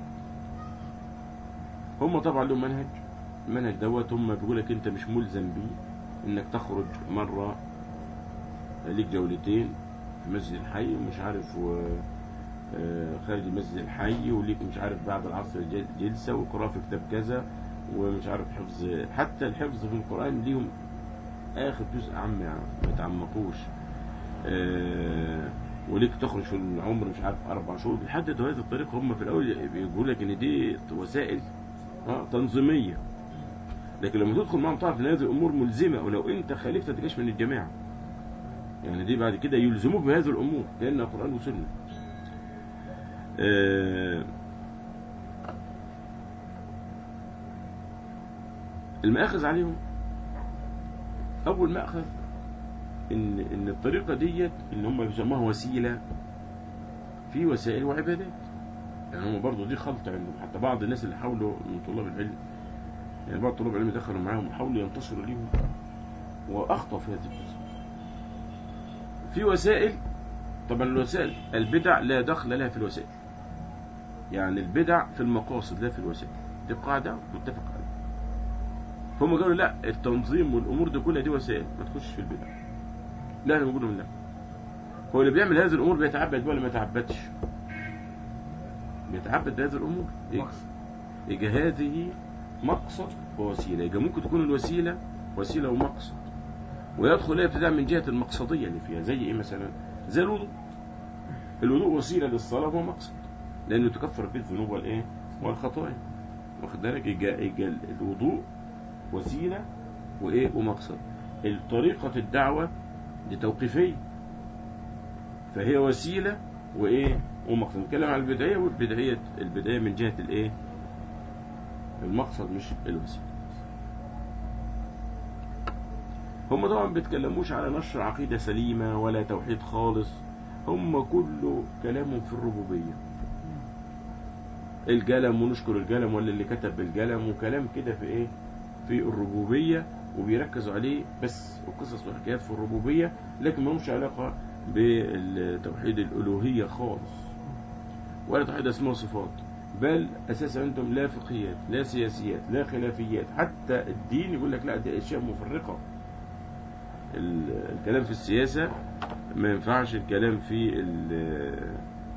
هم طبعا لهم منهج المنهج دوت هم بيقول لك انت مش ملزم بيه انك تخرج مرة ليك جولتين في مسجد الحي ومش عارف و... آه، خارج المسجد الحي وليك مش عارف بعد العصر جل- جلسة وقراءة في كتاب كذا ومش عارف حفظ حتى الحفظ في القرآن ليهم آخر جزء عام يعني ما يتعمقوش آه، وليك تخرج في العمر مش عارف أربع شهور بيحددوا هذه الطريقة هم في الأول بيقول لك إن دي وسائل آه، تنظيمية لكن لما تدخل معهم تعرف ان هذه الامور ملزمه ولو انت خالفت تجيش من الجماعه يعني دي بعد كده يلزموك بهذه الامور لانها قران وسنه آه، المآخذ عليهم اول مأخذ ان ان الطريقه ديت ان هم بيسموها وسيله في وسائل وعبادات يعني هم برضه دي خلط عندهم حتى بعض الناس اللي حاولوا من طلاب العلم يعني بعض طلاب العلم دخلوا معاهم وحاولوا ينتصروا ليهم واخطأوا في هذه القصه في وسائل طبعا الوسائل البدع لا دخل لها في الوسائل يعني البدع في المقاصد لا في الوسائل دي قاعده متفق عليها فهم قالوا لا التنظيم والامور دي كلها دي وسائل ما تخش في البدع لا انا بقول لهم لا هو اللي بيعمل هذه الامور بيتعبد ولا ما يتعبدش بيتعبد بهذه الامور مقصد. يجي هذه مقصد ووسيله يجي ممكن تكون الوسيله وسيله ومقصد ويدخل هي ابتداء من جهه المقصديه اللي فيها زي ايه مثلا زي الوضوء الوضوء وسيله للصلاه وهو مقصد لانه تكفر به الذنوب والايه والخطايا واخد بالك يجي يجي الوضوء وسيله وايه ومقصد طريقه الدعوه دي توقيفيه فهي وسيله وايه ومقصد نتكلم عن البدايه والبدايه البدايه من جهه الايه المقصد مش الوسيله هم طبعا بيتكلموش على نشر عقيده سليمه ولا توحيد خالص هم كله كلامهم في الربوبيه الجلم ونشكر الجلم ولا اللي كتب بالجلم وكلام كده في ايه في الربوبيه وبيركزوا عليه بس وقصص وحكايات في الربوبيه لكن ما لهمش علاقه بالتوحيد الالوهيه خالص ولا توحيد اسماء وصفات بل اساسا عندهم لا فقهيات لا سياسيات لا خلافيات حتى الدين يقول لك لا دي اشياء مفرقه ال- الكلام في السياسه ما ينفعش الكلام في ال-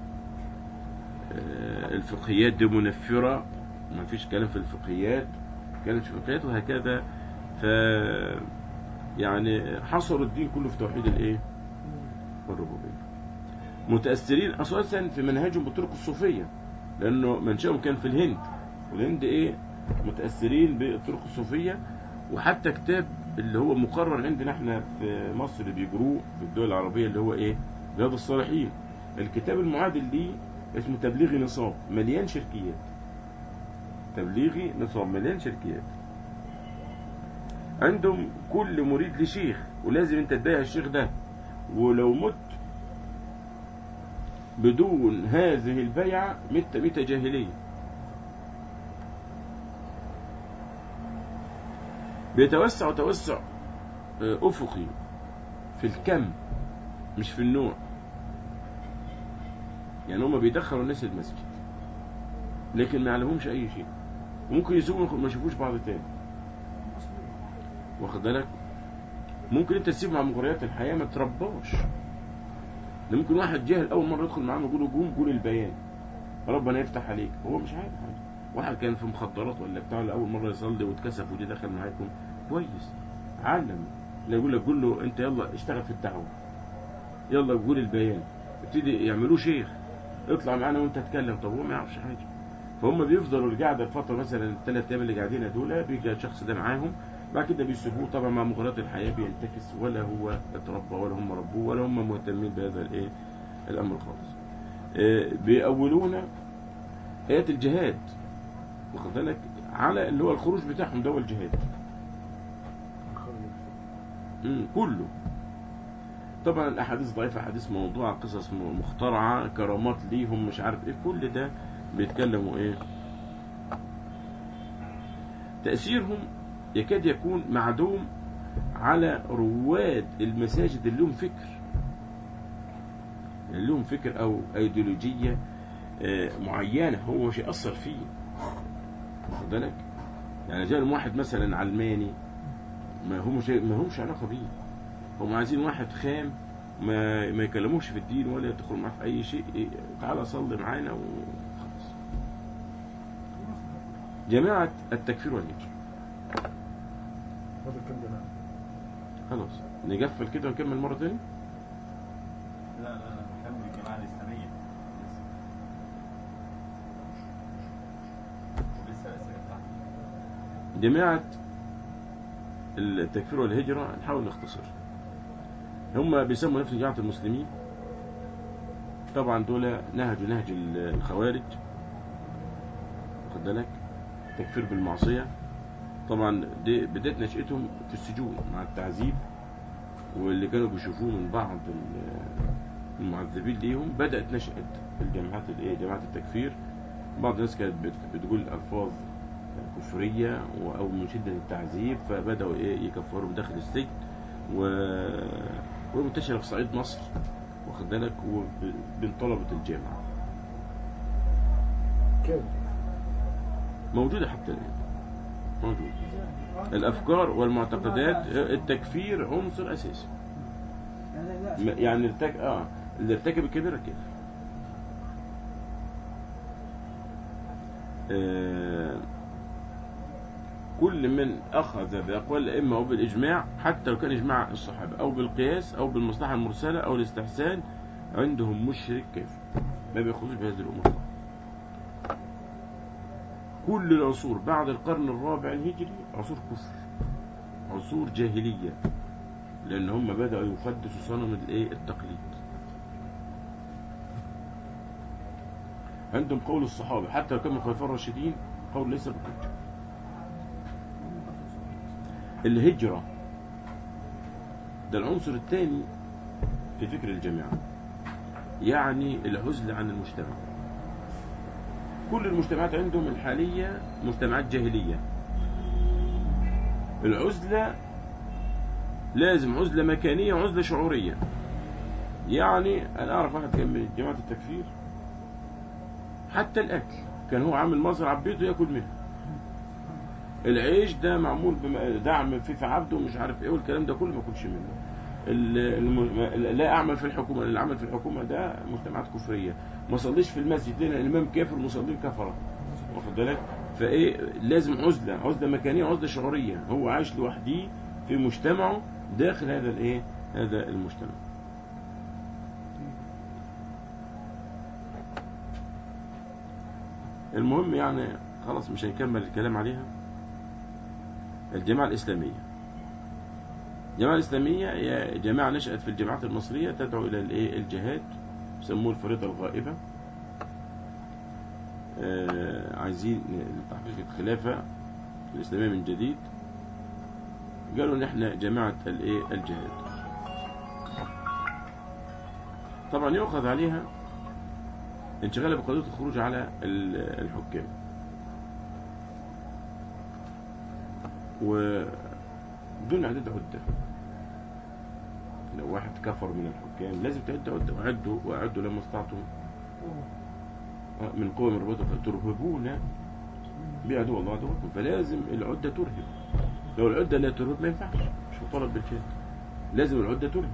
آه، الفقهيات دي منفره ما فيش كلام في الفقهيات كلام في الفقهيات وهكذا ف يعني حصروا الدين كله في توحيد الايه الربوبيه متاثرين اساسا في منهجهم بالطرق الصوفيه لانه منشأهم كان في الهند والهند ايه متاثرين بالطرق الصوفيه وحتى كتاب اللي هو مقرر عندنا احنا في مصر بيجروه في الدول العربيه اللي هو ايه رياض الصالحين الكتاب المعادل ليه اسمه تبليغي نصاب مليان شركيات تبليغي نصاب مليان شركيات عندهم كل مريد لشيخ ولازم انت تبايع الشيخ ده ولو مت بدون هذه البيعة مت ميتة جاهلية بيتوسع توسع آه، أفقي في الكم مش في النوع يعني هما بيدخلوا الناس المسجد لكن ما يعلمهمش أي شيء ممكن يسوقوا ما يشوفوش بعض تاني واخد بالك ممكن انت تسيب مع مغريات الحياة ما ترباش ده ممكن واحد جاهل اول مره يدخل معانا يقول له قوم قول البيان ربنا يفتح عليك هو مش عارف حاجه واحد كان في مخدرات ولا بتاع ولا اول مره يصلي واتكسف ودي دخل معاكم كويس علم لا يقول لك قول له انت يلا اشتغل في الدعوه يلا قول البيان ابتدي يعملوه شيخ اطلع معانا وانت اتكلم طب هو ما يعرفش حاجه فهم بيفضلوا القعده الفتره مثلا الثلاث ايام اللي قاعدين دول بيجي الشخص ده معاهم بعد كده بيسيبوه طبعا مع مغريات الحياه بينتكس ولا هو اتربى ولا هم ربوه ولا هم مهتمين بهذا الايه الامر خالص آه، بيأولون آيات الجهاد واخد بالك على اللي هو الخروج بتاعهم ده هو الجهاد مم، كله طبعا الاحاديث ضعيفه احاديث موضوعه قصص م- مخترعه كرامات ليهم مش عارف ايه كل ده بيتكلموا ايه تاثيرهم يكاد يكون معدوم على رواد المساجد اللي لهم فكر اللي لهم فكر او ايديولوجيه آه، معينه هو مش ياثر فيه واخد بالك يعني جاء لهم واحد مثلا علماني ما هم ما همش علاقه بيه هم عايزين واحد خام ما ما يكلموش في الدين ولا يدخلوا معاه في اي شيء إيه، تعالى صلي معانا وخلاص جماعة التكفير والهجرة هذا كم جماعة خلاص نقفل كده ونكمل مرة تاني لا لا لا بكمل الجماعة الإسلامية لسه لسه الأسئلة بتاعتي جماعة التكفير والهجرة نحاول نختصر هم بيسموا نفسهم جماعة المسلمين طبعا دول نهجوا نهج الخوارج واخد بالك تكفير بالمعصية طبعا دي بداية نشأتهم في السجون مع التعذيب واللي كانوا بيشوفوه من بعض ال- المعذبين ليهم بدأت نشأة الجماعات الايه جماعات التكفير بعض الناس كانت بت- بتقول ألفاظ كفرية و- أو من شدة التعذيب فبدأوا إيه يكفروا داخل السجن و... ومنتشرة في صعيد مصر واخد بالك وبين طلبة الجامعة كيف؟ موجودة حتى الآن موجودة الأفكار والمعتقدات التكفير عنصر أساسي م- يعني ارتك... آه اللي ارتكب الكبيرة كده آه كل من أخذ بأقوال الأئمة أو بالإجماع حتى لو كان إجماع الصحابة أو بالقياس أو بالمصلحة المرسلة أو الاستحسان عندهم مشرك كافر ما بيأخذوش بهذه الأمور كل العصور بعد القرن الرابع الهجري عصور كفر عصور جاهلية لأن هم بدأوا يقدسوا صنم الإيه التقليد عندهم قول الصحابة حتى لو كانوا الخلفاء الراشدين قول ليس بحجة الهجرة ده العنصر الثاني في فكر الجماعة يعني العزلة عن المجتمع كل المجتمعات عندهم الحالية مجتمعات جاهلية العزلة لازم عزلة مكانية وعزلة شعورية يعني أنا أعرف واحد كان من جماعة التكفير حتى الأكل كان هو عامل مزرعة بيته ياكل منها العيش ده معمول بدعم في في عبده ومش عارف ايه والكلام ده كله ما ياكلش منه ال- الم- لا اعمل في الحكومه اللي عمل في الحكومه ده مجتمعات كفريه ما صليش في المسجد لان الامام كافر المصلين كفره واخد بالك فايه لازم عزله عزله مكانيه وعزله شعوريه هو عايش لوحده في مجتمعه داخل هذا الايه هذا المجتمع المهم يعني خلاص مش هنكمل الكلام عليها الجماعة الإسلامية الجماعة الإسلامية هي جماعة نشأت في الجامعات المصرية تدعو إلى الإيه الجهاد يسموه الفريضة الغائبة آه عايزين تحقيق الخلافة الإسلامية من جديد قالوا إن إحنا جماعة الإيه الجهاد طبعا يؤخذ عليها انشغال بقضية الخروج على ال- الحكام وبدون إعداد عدة لو واحد كفر من الحكام لازم تعد عدة وأعدوا وأعدوا لما استطعتم آه، من قوة من رباطة ترهبون بعدو الله عدوكم فلازم العدة ترهب لو العدة لا ترهب ما ينفعش مش مطالب بالجهاد لازم العدة ترهب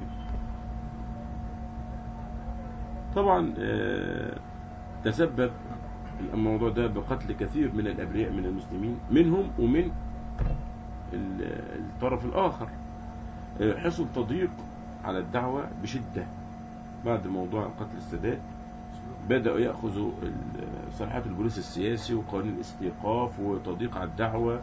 طبعا آه، تسبب الموضوع ده بقتل كثير من الأبرياء من المسلمين منهم ومن ال- الطرف الآخر آه، حصل تضييق على الدعوة بشدة بعد موضوع قتل السادات بدأوا يأخذوا ال- صلاحيات البوليس السياسي وقوانين الاستيقاف وتضييق على الدعوة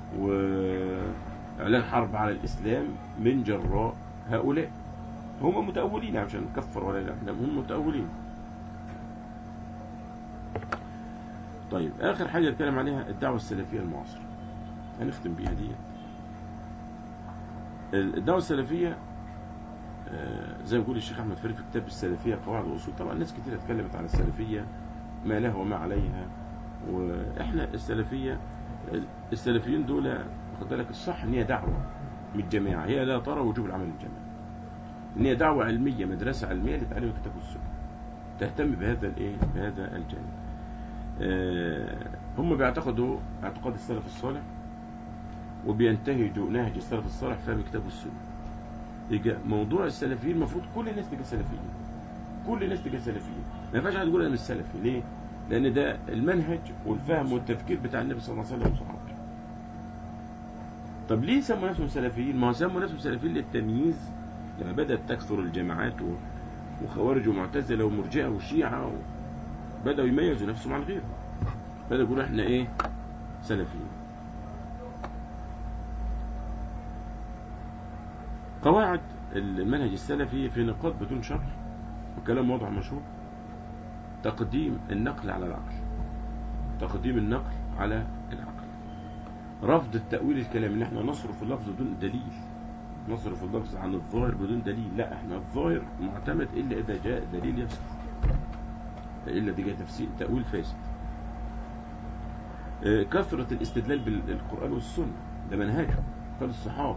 وإعلان حرب على الإسلام من جراء هؤلاء هم متأولين عشان نكفر ولا لا احنا هم متأولين طيب آخر حاجة نتكلم عليها الدعوة السلفية المعاصرة هنختم بيها دي الدعوة السلفية آه، زي ما بيقول الشيخ أحمد فريد في كتاب السلفية قواعد وأصول طبعا ناس كتير اتكلمت عن السلفية ما لها وما عليها وإحنا السلفية السلفيين دول واخد بالك الصح إن هي دعوة من الجماعة هي لا ترى وجوب العمل الجماعي إن هي دعوة علمية مدرسة علمية لتعليم الكتاب والسنة تهتم بهذا الإيه بهذا الجانب آه، هم بيعتقدوا اعتقاد السلف الصالح وبينتهجوا نهج السلف الصالح فهم الكتاب والسنة يجي موضوع السلفيين المفروض كل الناس تبقى سلفيين كل الناس تبقى سلفيين ما ينفعش حد يقول انا مش سلفي ليه؟ لان ده المنهج والفهم والتفكير بتاع النبي صلى الله عليه وسلم وصحابه طب ليه سموا نفسهم سلفيين؟ ما هو سموا نفسهم سلفيين للتمييز لما بدأت تكثر الجماعات و- وخوارج ومعتزلة ومرجئة وشيعة و... بدأوا يميزوا نفسهم عن غيرهم بدأوا يقولوا احنا ايه؟ سلفيين قواعد المنهج السلفي في نقاط بدون شرح وكلام واضح مشهور تقديم النقل على العقل تقديم النقل على العقل رفض التأويل الكلام ان احنا نصرف اللفظ بدون دليل نصرف اللفظ عن الظاهر بدون دليل لا احنا الظاهر معتمد الا اذا جاء دليل يفسد الا اذا جاء تفسير تأويل فاسد آه، كثرة الاستدلال بالقرآن والسنة ده منهجه قال الصحابة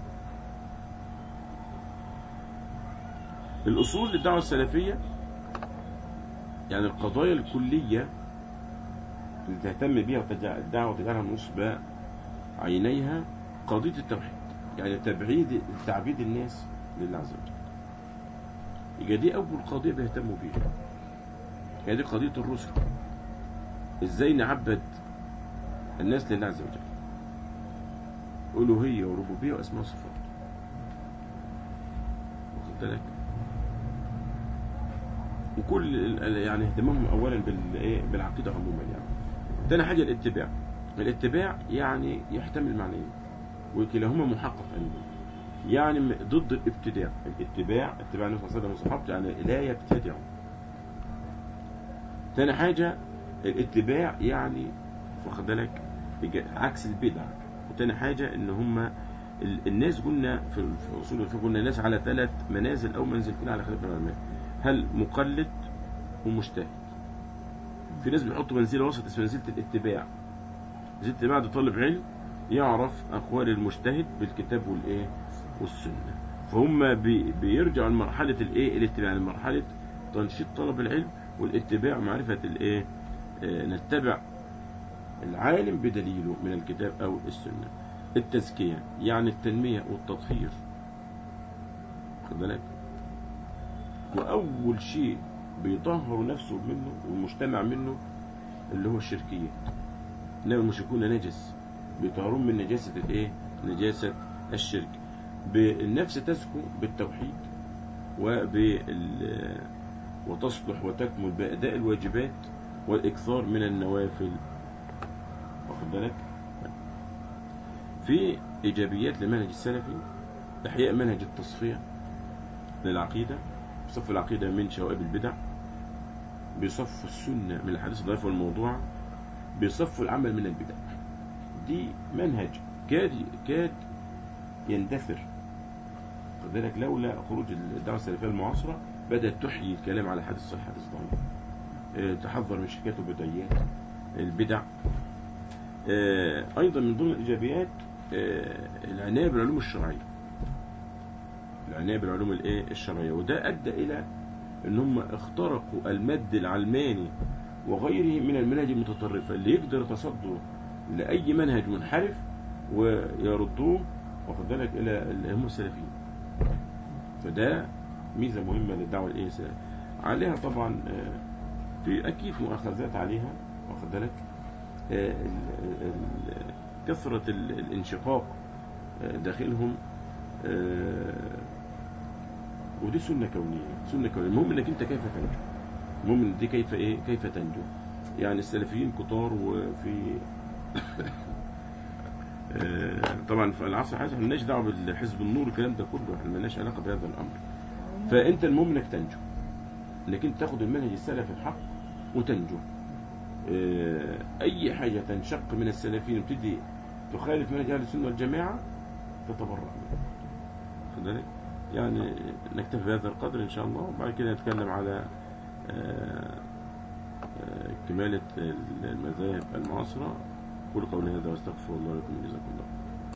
الأصول للدعوة السلفية يعني القضايا الكلية اللي تهتم بيها وتجعل الدعوة تجعلها نصب عينيها قضية التوحيد يعني تبعيد تعبيد الناس لله عز وجل يبقى دي أول قضية بيهتموا بيها هي دي قضية الرسل ازاي نعبد الناس لله عز وجل ألوهية وربوبية وأسماء وصفات واخد بالك وكل ال- يعني اهتمامهم اولا بالايه بالعقيده عموما يعني تاني حاجه الاتباع الاتباع يعني يحتمل معنيين وكلاهما محقق عندهم يعني م- ضد الابتداع الاتباع اتباع النبي صلى الله عليه وسلم وصحابته يعني لا يبتدعوا تاني حاجه الاتباع يعني واخد بالك يجي عكس البدع وتاني حاجه ان هم ال- الناس قلنا في في اصول الفقه قلنا الناس على ثلاث منازل او منزلتين على خلاف العلماء هل مقلد ومجتهد في ناس بيحطوا منزله وسط اسمها منزله الاتباع منزله الاتباع ده طالب علم يعرف اقوال المجتهد بالكتاب والايه والسنه فهم بي بيرجعوا لمرحله الايه الاتباع لمرحله تنشيط طلب العلم والاتباع معرفه الايه آه، نتبع العالم بدليله من الكتاب او السنه التزكيه يعني التنميه والتطهير خد بالك وأول شيء بيطهر نفسه منه والمجتمع منه اللي هو الشركيات إنما المشركون نجس بيطهرون من نجاسة الإيه؟ نجاسة الشرك بالنفس تزكو بالتوحيد وبال وتصلح وتكمل بأداء الواجبات والإكثار من النوافل واخد بالك؟ في إيجابيات لمنهج السلفي إحياء منهج التصفية للعقيدة بيصفوا العقيدة من شوائب البدع بيصفوا السنة من الحديث الضعيف والموضوع بيصفوا العمل من البدع دي منهج كاد كاد يندثر خد بالك لولا خروج الدعوة السلفية المعاصرة بدأت تحيي الكلام على حديث صحيح حديث ضعيف آه، تحذر من شركات وبدعيات البدع آه، أيضا من ضمن الإيجابيات آه، العناية بالعلوم الشرعية العناية بالعلوم الايه الشرعية وده أدى إلى إن هم اخترقوا المد العلماني وغيره من المناهج المتطرفة اللي يقدر يتصدوا لأي منهج منحرف ويردوه واخد بالك إلى اللي هم السلفيين فده ميزة مهمة للدعوة الايه السلفية. عليها طبعا آه، في أكيد مؤاخذات عليها واخد بالك آه، ال- ال- كثرة ال- الانشقاق آه، داخلهم آه، ودي سنة كونية سنة كونية المهم انك انت كيف تنجو المهم ان دي كيف ايه كيف تنجو يعني السلفيين كتار وفي آه، طبعا في العصر الحديث احنا مالناش دعوه بالحزب النور والكلام ده كله احنا مالناش علاقه بهذا الامر فانت المهم انك تنجو انك انت تاخد المنهج السلفي الحق وتنجو آه، اي حاجه تنشق من السلفيين وتدي تخالف منهج اهل السنه والجماعه تتبرأ منها خد بالك يعني نكتفي بهذا القدر ان شاء الله وبعد كده نتكلم على آه، آه، كمالة المذاهب المعاصرة قول قولي هذا واستغفر الله لكم جزاكم الله